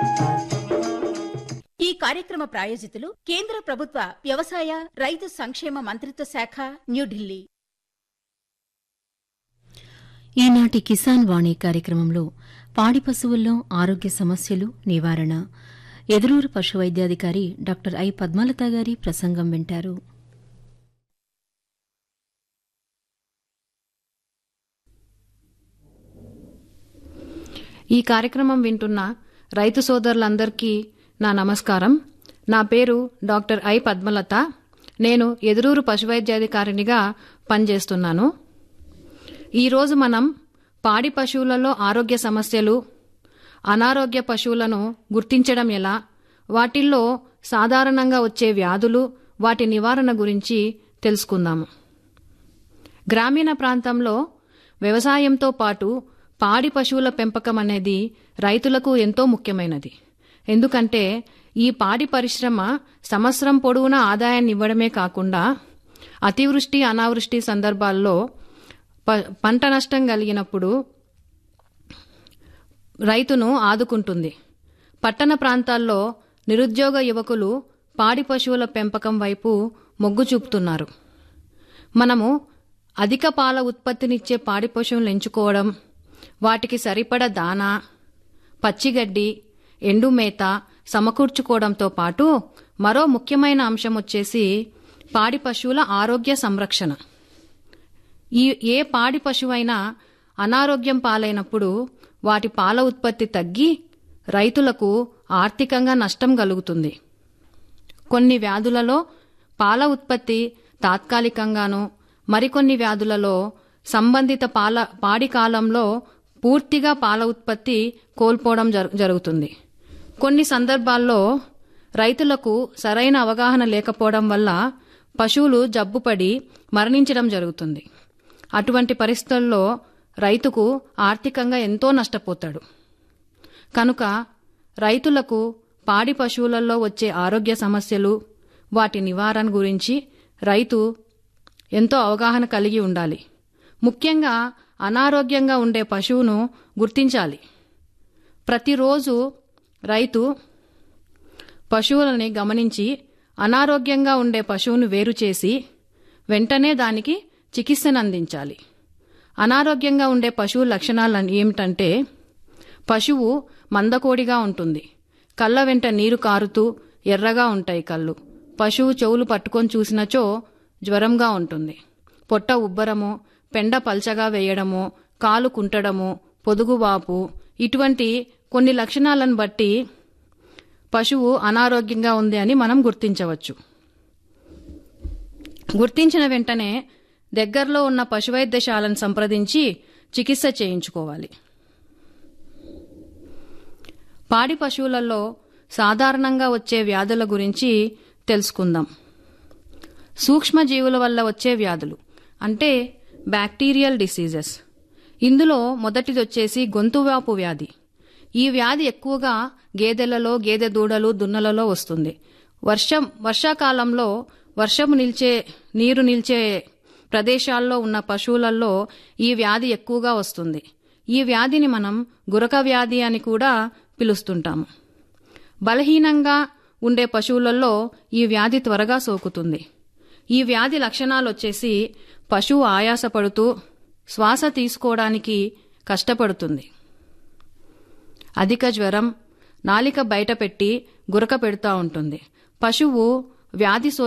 ఈ కార్యక్రమ ప్రాయోజితులు కేంద్ర ప్రభుత్వ వ్యవసాయ రైతు సంక్షేమ మంత్రిత్వ శాఖ న్యూఢిల్లీ ఈనాటి కిసాన్ వాణి కార్యక్రమంలో పాడి పశువుల్లో ఆరోగ్య సమస్యలు నివారణ ఎదురూరు పశు వైద్యాధికారి డాక్టర్ ఐ పద్మలత గారి ప్రసంగం వింటారు ఈ కార్యక్రమం వింటున్న రైతు సోదరులందరికీ నా నమస్కారం నా పేరు డాక్టర్ ఐ పద్మలత నేను ఎదురూరు పశువైద్యాధికారినిగా పనిచేస్తున్నాను ఈరోజు మనం పాడి పశువులలో ఆరోగ్య సమస్యలు అనారోగ్య పశువులను గుర్తించడం ఎలా వాటిల్లో సాధారణంగా వచ్చే వ్యాధులు వాటి నివారణ గురించి తెలుసుకుందాము గ్రామీణ ప్రాంతంలో వ్యవసాయంతో పాటు పాడి పశువుల పెంపకం అనేది రైతులకు ఎంతో ముఖ్యమైనది ఎందుకంటే ఈ పాడి పరిశ్రమ సంవత్సరం పొడవునా ఆదాయాన్ని ఇవ్వడమే కాకుండా అతివృష్టి అనావృష్టి సందర్భాల్లో ప- పంట నష్టం కలిగినప్పుడు రైతును ఆదుకుంటుంది పట్టణ ప్రాంతాల్లో నిరుద్యోగ యువకులు పాడి పశువుల పెంపకం వైపు మొగ్గు చూపుతున్నారు మనము అధిక పాల ఉత్పత్తినిచ్చే పాడి పశువులను ఎంచుకోవడం వాటికి సరిపడ దానా పచ్చిగడ్డి ఎండుమేత సమకూర్చుకోవడంతో పాటు మరో ముఖ్యమైన అంశం వచ్చేసి పాడి పశువుల ఆరోగ్య సంరక్షణ ఈ ఏ పాడి పశువైనా అనారోగ్యం పాలైనప్పుడు వాటి పాల ఉత్పత్తి తగ్గి రైతులకు ఆర్థికంగా నష్టం కలుగుతుంది కొన్ని వ్యాధులలో పాల ఉత్పత్తి తాత్కాలికంగాను మరికొన్ని వ్యాధులలో సంబంధిత పాల పాడి కాలంలో పూర్తిగా పాల ఉత్పత్తి కోల్పోవడం జరు- జరుగుతుంది కొన్ని సందర్భాల్లో రైతులకు సరైన అవగాహన లేకపోవడం వల్ల పశువులు జబ్బుపడి మరణించడం జరుగుతుంది అటువంటి పరిస్థితుల్లో రైతుకు ఆర్థికంగా ఎంతో నష్టపోతాడు కనుక రైతులకు పాడి పశువులలో వచ్చే ఆరోగ్య సమస్యలు వాటి నివారణ గురించి రైతు ఎంతో అవగాహన కలిగి ఉండాలి ముఖ్యంగా అనారోగ్యంగా ఉండే పశువును గుర్తించాలి ప్రతిరోజు రైతు పశువులని గమనించి అనారోగ్యంగా ఉండే పశువును వేరు చేసి వెంటనే దానికి చికిత్సను అందించాలి అనారోగ్యంగా ఉండే పశువు లక్షణాలు ఏమిటంటే పశువు మందకోడిగా ఉంటుంది కళ్ళ వెంట నీరు కారుతూ ఎర్రగా ఉంటాయి కళ్ళు పశువు చెవులు పట్టుకొని చూసినచో జ్వరంగా ఉంటుంది పొట్ట ఉబ్బరము పెండ పల్చగా వేయడము కాలు కుంటడము పొదుగువాపు ఇటువంటి కొన్ని లక్షణాలను బట్టి పశువు అనారోగ్యంగా ఉంది అని మనం గుర్తించవచ్చు గుర్తించిన వెంటనే దగ్గరలో ఉన్న పశువైద్యశాలను సంప్రదించి చికిత్స చేయించుకోవాలి పాడి పశువులలో సాధారణంగా వచ్చే వ్యాధుల గురించి తెలుసుకుందాం సూక్ష్మజీవుల వల్ల వచ్చే వ్యాధులు అంటే బ్యాక్టీరియల్ డిసీజెస్ ఇందులో మొదటిది వచ్చేసి గొంతువాపు వ్యాధి ఈ వ్యాధి ఎక్కువగా గేదెలలో గేదె దూడలు దున్నలలో వస్తుంది వర్షం వర్షాకాలంలో వర్షం నిల్చే నీరు నిల్చే ప్రదేశాల్లో ఉన్న పశువులలో ఈ వ్యాధి ఎక్కువగా వస్తుంది ఈ వ్యాధిని మనం గురక వ్యాధి అని కూడా పిలుస్తుంటాము బలహీనంగా ఉండే పశువులలో ఈ వ్యాధి త్వరగా సోకుతుంది ఈ వ్యాధి లక్షణాలు వచ్చేసి పశువు ఆయాసపడుతూ శ్వాస తీసుకోవడానికి కష్టపడుతుంది అధిక జ్వరం నాలిక బయట పెట్టి గురక పెడుతూ ఉంటుంది పశువు వ్యాధి సో